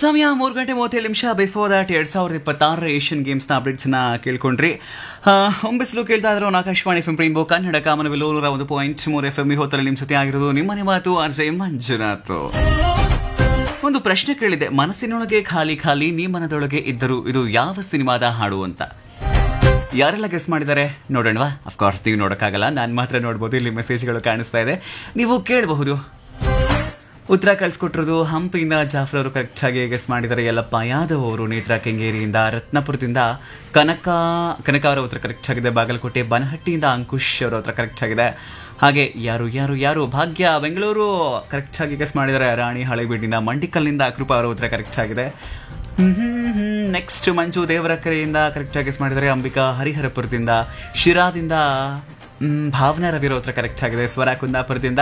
ಸಮಯ ಮೂರು ಗಂಟೆ ಮೂವತ್ತೇಳು ನಿಮಿಷ ಬಿಫೋರ್ ದಟ್ ಎರಡ್ ಸಾವಿರದ ಇಪ್ಪತ್ತಾರರ ಏಷ್ಯನ್ ಗೇಮ್ಸ್ನ ಅಪ್ಡೇಟ್ಸ್ನ ಕೇಳ್ಕೊಂಡ್ರಿ ಒಂಬಿಸಲು ಕೇಳ್ತಾ ಇದ್ರು Akashvani F M rainbow Kannada ಕಾಮನವೆಲ್ಲೋ ನೂರ ಒಂದು ಪಾಯಿಂಟ್ ಮೂರು ಎಫ್ ಎಂ ಹೊತ್ತಲ್ಲಿ ನಿಮ್ಮ ಜೊತೆ ಆಗಿರೋದು ನಿಮ್ಮನೆ ಮಾತು ಆರ್ ಜೆ ಮಂಜುನಾಥ್ ಒಂದು ಪ್ರಶ್ನೆ ಕೇಳಿದೆ ಮನಸ್ಸಿನೊಳಗೆ ಖಾಲಿ ಖಾಲಿ ನೀ ಮನದೊಳಗೆ ಇದ್ದರು ಇದು ಯಾವ ಸಿನಿಮಾದ ಹಾಡು ಅಂತ ಯಾರೆಲ್ಲ ಗೆಸ್ ಮಾಡಿದ್ದಾರೆ ನೋಡೋಣವಾ ಅಫ್ಕೋರ್ಸ್ ನೀವು ನೋಡೋಕ್ಕಾಗಲ್ಲ ನಾನು ಮಾತ್ರ ನೋಡ್ಬೋದು ಇಲ್ಲಿ ಮೆಸೇಜ್ಗಳು ಕಾಣಿಸ್ತಾ ಇದೆ ನೀವು ಕೇಳಬಹುದು ಉತ್ತರ ಕಳ್ಸಿಕೊಟ್ಟಿರೋದು ಹಂಪಿಯಿಂದ ಜಾಫರ್ ಅವರು ಕರೆಕ್ಟ್ ಆಗಿ ಗೆಸ್ ಮಾಡಿದ್ದಾರೆ ಯಲ್ಲಪ್ಪ ಯಾದವ್ ಅವರು ನೇತ್ರ ಕೆಂಗೇರಿಯಿಂದ ರತ್ನಪುರದಿಂದ ಕನಕ ಕನಕ ಅವರ ಉತ್ತರ ಕರೆಕ್ಟ್ ಆಗಿದೆ ಬಾಗಲಕೋಟೆ ಬನಹಟ್ಟಿಯಿಂದ ಅಂಕುಶ್ ಅವರ ಉತ್ತರ ಕರೆಕ್ಟ್ ಆಗಿದೆ ಹಾಗೆ ಯಾರು ಯಾರು ಯಾರು ಭಾಗ್ಯ ಬೆಂಗಳೂರು ಕರೆಕ್ಟ್ ಆಗಿ ಗೆಸ್ ಮಾಡಿದ್ದಾರೆ ರಾಣಿ ಹಳೆಬೀಡಿನಿಂದ ಮಂಡಿಕಲ್ನಿಂದ ಕೃಪಾ ಅವರ ಉತ್ತರ ಕರೆಕ್ಟ್ ಆಗಿದೆ ನೆಕ್ಸ್ಟ್ ಮಂಜು ದೇವರಕೆರೆಯಿಂದ ಕರೆಕ್ಟ್ ಆಗಿ ಗೆಸ್ ಮಾಡಿದ್ದಾರೆ ಅಂಬಿಕಾ ಹರಿಹರಪುರದಿಂದ ಶಿರಾದಿಂದ ಮ್, ಭಾವನಾ ರವಿರ ಉತ್ತರ ಕರೆಕ್ಟ್ ಆಗಿದೆ ಸ್ವರ ಕುಂದಾಪುರದಿಂದ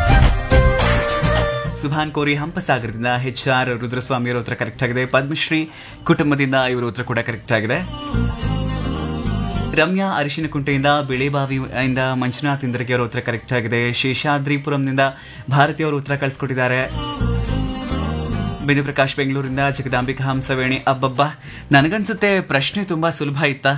ಸುಭಾನ್ ಕೋರಿ ಹಂಪಸಾಗರದಿಂದ ಎಚ್ ಆರ್ ರುದ್ರಸ್ವಾಮಿಯವರ ಉತ್ತರ ಕರೆಕ್ಟ್ ಆಗಿದೆ ಪದ್ಮಶ್ರೀ ಕುಟುಂಬದಿಂದ ಇವರ ಉತ್ತರ ಕೂಡ ಕರೆಕ್ಟ್ ಆಗಿದೆ ರಮ್ಯಾ ಅರಿಶಿನಕುಂಟೆಯಿಂದ ಬಿಳೆಬಾವಿಯಿಂದ ಮಂಜುನಾಥ್ ಇಂದ್ರಗಿ ಅವರ ಉತ್ತರ ಕರೆಕ್ಟ್ ಆಗಿದೆ ಶೇಷಾದ್ರಿಪುರಂನಿಂದ ಭಾರತಿ ಅವರು ಉತ್ತರ ಕಳಿಸ್ಕೊಟ್ಟಿದ್ದಾರೆ ಬಿಂದು ಪ್ರಕಾಶ್ ಬೆಂಗಳೂರಿಂದ ಜಗದಾಂಬಿಕಾ ಹಂಸವೇಣಿ ಅಬ್ಬಬ್ಬ ನನಗನ್ಸುತ್ತೆ ಪ್ರಶ್ನೆ ತುಂಬಾ ಸುಲಭ ಇತ್ತಾ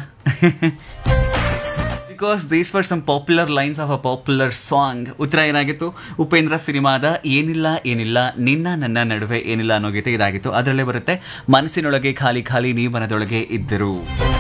because these for some popular lines of a popular song ಉತ್ತರ ಏನಾಗಿತ್ತು ಉಪೇಂದ್ರ ಸಿನಿಮಾದ ಏನಿಲ್ಲ ಏನಿಲ್ಲ ನಿನ್ನ ನನ್ನ ನಡುವೆ ಏನಿಲ್ಲ ಅನ್ನೋ ಗೀತೆ ಇದಾಗಿತ್ತು ಅದರಲ್ಲೇ ಬರುತ್ತೆ ಮನಸ್ಸಿನೊಳಗೆ ಖಾಲಿ ಖಾಲಿ ನೀ ಮನದೊಳಗೆ ಇದ್ದರು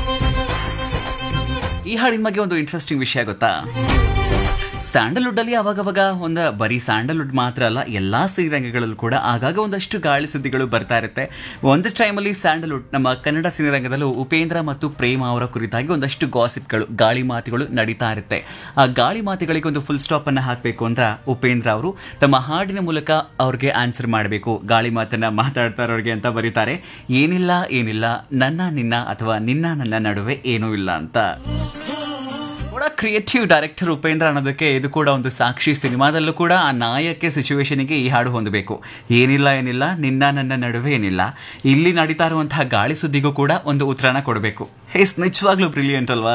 ಈ ಹಾಡಿನ ಬಗ್ಗೆ ಒಂದು ಇಂಟ್ರೆಸ್ಟಿಂಗ್ ವಿಷಯ ಗೊತ್ತಾ ಸ್ಯಾಂಡಲ್ವುಡ್ ಅಲ್ಲಿ ಅವಾಗವಾಗ ಒಂದು ಬರೀ ಸ್ಯಾಂಡಲ್ವುಡ್ ಮಾತ್ರ ಅಲ್ಲ ಎಲ್ಲಾ ಸಿನಿರಂಗಗಳಲ್ಲೂ ಕೂಡ ಆಗಾಗ ಒಂದಷ್ಟು ಗಾಳಿ ಸುದ್ದಿಗಳು ಬರ್ತಾ ಇರುತ್ತೆ ಒಂದು ಟೈಮಲ್ಲಿ ಸ್ಯಾಂಡಲ್ವುಡ್ ನಮ್ಮ ಕನ್ನಡ ಸಿನಿರಂಗದಲ್ಲೂ ಉಪೇಂದ್ರ ಮತ್ತು ಪ್ರೇಮ ಅವರ ಕುರಿತಾಗಿ ಒಂದಷ್ಟು ಗಾಸಿಪ್ಗಳು ಗಾಳಿ ಮಾತುಗಳು ನಡೀತಾ ಇರುತ್ತೆ ಆ ಗಾಳಿ ಮಾತುಗಳಿಗೆ ಒಂದು ಫುಲ್ ಸ್ಟಾಪ್ ಅನ್ನ ಹಾಕಬೇಕು ಅಂತ ಉಪೇಂದ್ರ ಅವರು ತಮ್ಮ ಹಾಡಿನ ಮೂಲಕ ಅವ್ರಿಗೆ ಆನ್ಸರ್ ಮಾಡಬೇಕು ಗಾಳಿ ಮಾತನ್ನ ಮಾತಾಡ್ತಾ ಇರೋರಿಗೆ ಅಂತ ಬರೀತಾರೆ ಏನಿಲ್ಲ ಏನಿಲ್ಲ ನನ್ನ ನಿನ್ನ ಅಥವಾ ನಿನ್ನ ನನ್ನ ನಡುವೆ ಏನೂ ಇಲ್ಲ ಅಂತ ಕೂಡ ಕ್ರಿಯೇಟಿವ್ ಡೈರೆಕ್ಟರ್ ಉಪೇಂದ್ರ ಅನ್ನೋದಕ್ಕೆ ಇದು ಕೂಡ ಒಂದು ಸಾಕ್ಷಿ ಸಿನಿಮಾದಲ್ಲೂ ಕೂಡ ಆ ನಾಯಕ್ಕೆ ಸಿಚುವೇಶನ್ಗೆ ಈ ಹಾಡು ಹೊಂದಬೇಕು ಏನಿಲ್ಲ ಏನಿಲ್ಲ ನಿನ್ನ ನನ್ನ ನಡುವೆ ಏನಿಲ್ಲ ಇಲ್ಲಿ ನಡೀತಾ ಇರುವಂತಹ ಗಾಳಿ ಸುದ್ದಿಗೂ ಕೂಡ ಒಂದು ಉತ್ತರನ ಕೊಡಬೇಕು ಹೇಸ್ ನಿಜವಾಗ್ಲೂ ಬ್ರಿಲಿಯಂಟ್ ಅಲ್ವಾ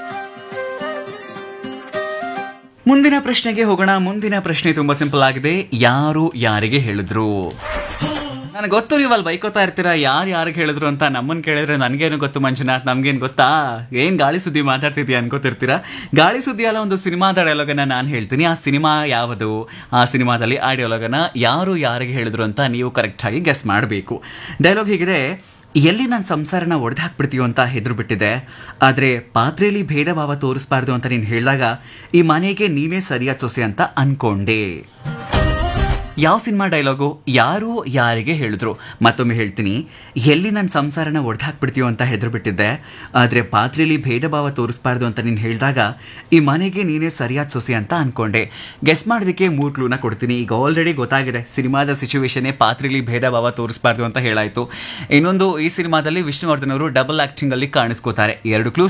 ಮುಂದಿನ ಪ್ರಶ್ನೆಗೆ ಹೋಗೋಣ ಮುಂದಿನ ಪ್ರಶ್ನೆ ತುಂಬಾ ಸಿಂಪಲ್ ಆಗಿದೆ ಯಾರು ಯಾರಿಗೆ ಹೇಳಿದ್ರು ನನಗೆ ಗೊತ್ತು ನೀವು ಅಲ್ಲಿ ಬೈಕೋತಾ ಇರ್ತೀರಾ ಯಾರು ಯಾರಿಗೆ ಹೇಳಿದ್ರು ಅಂತ ನಮ್ಮನ್ನು ಕೇಳಿದ್ರೆ ನನಗೇನು ಗೊತ್ತು ಮಂಜುನಾಥ್ ನಮ್ಗೇನು ಗೊತ್ತಾ ಏನು ಗಾಳಿ ಸುದ್ದಿ ಮಾತಾಡ್ತಿದ್ಯಾ ಅನ್ಕೋತಿರ್ತೀರಾ ಗಾಳಿ ಸುದ್ದಿ ಅಲ್ಲ ಒಂದು ಸಿನಿಮಾದ ಡೈಲಾಗನ್ನ ನಾನು ಹೇಳ್ತೀನಿ ಆ ಸಿನಿಮಾ ಯಾವುದು ಆ ಸಿನಿಮಾದಲ್ಲಿ ಆ ಡೈಲಾಗನ್ನ ಯಾರು ಯಾರಿಗೆ ಹೇಳಿದ್ರು ಅಂತ ನೀವು ಕರೆಕ್ಟಾಗಿ ಗೆಸ್ ಮಾಡಬೇಕು ಡೈಲಾಗ್ ಹೀಗಿದೆ ಎಲ್ಲಿ ನನ್ನ ಸಂಸಾರನ ಒಡೆದು ಹಾಕ್ಬಿಡ್ತೀಯೋ ಅಂತ ಹೆದರು ಬಿಟ್ಟಿದೆ ಆದರೆ ಪಾತ್ರೆಯಲ್ಲಿ ಭೇದ ಭಾವ ತೋರಿಸ್ಬಾರ್ದು ಅಂತ ನೀನು ಹೇಳಿದಾಗ ಈ ಮನೆಗೆ ನೀನೇ ಸರಿಯಾದ ಸೊಸೆ ಅಂತ ಅನ್ಕೊಂಡೆ ಯಾವ ಸಿನಿಮಾ ಡೈಲಾಗು ಯಾರು ಯಾರಿಗೆ ಹೇಳಿದ್ರು ಮತ್ತೊಮ್ಮೆ ಹೇಳ್ತೀನಿ ಎಲ್ಲಿ ನನ್ನ ಸಂಸಾರನ ಒಡೆದಾಕ್ಬಿಡ್ತೀಯೋ ಅಂತ ಹೆದರು ಬಿಟ್ಟಿದ್ದೆ ಆದರೆ ಪಾತ್ರೆಯಲ್ಲಿ ಭೇದ ಭಾವ ತೋರಿಸ್ಬಾರ್ದು ಅಂತ ನೀನು ಹೇಳಿದಾಗ ಈ ಮನೆಗೆ ನೀನೇ ಸರಿಯಾದ ಸೊಸೆ ಅಂತ ಅನ್ಕೊಂಡೆ ಗೆಸ್ ಮಾಡೋದಕ್ಕೆ ಮೂರು ಕ್ಲೂನ ಕೊಡ್ತೀನಿ ಈಗ ಆಲ್ರೆಡಿ ಗೊತ್ತಾಗಿದೆ ಸಿನಿಮಾದ ಸಿಚುವೇಶನ್ನೇ ಪಾತ್ರೆಯಲ್ಲಿ ಭೇದ ಭಾವ ತೋರಿಸ್ಬಾರ್ದು ಅಂತ ಹೇಳಾಯ್ತು ಇನ್ನೊಂದು ಈ ಸಿನಿಮಾದಲ್ಲಿ ವಿಷ್ಣುವರ್ಧನ್ ಅವರು ಡಬಲ್ ಆಕ್ಟಿಂಗ್ ಅಲ್ಲಿ ಕಾಣಿಸ್ಕೋತಾರೆ ಎರಡು ಕ್ಲೂ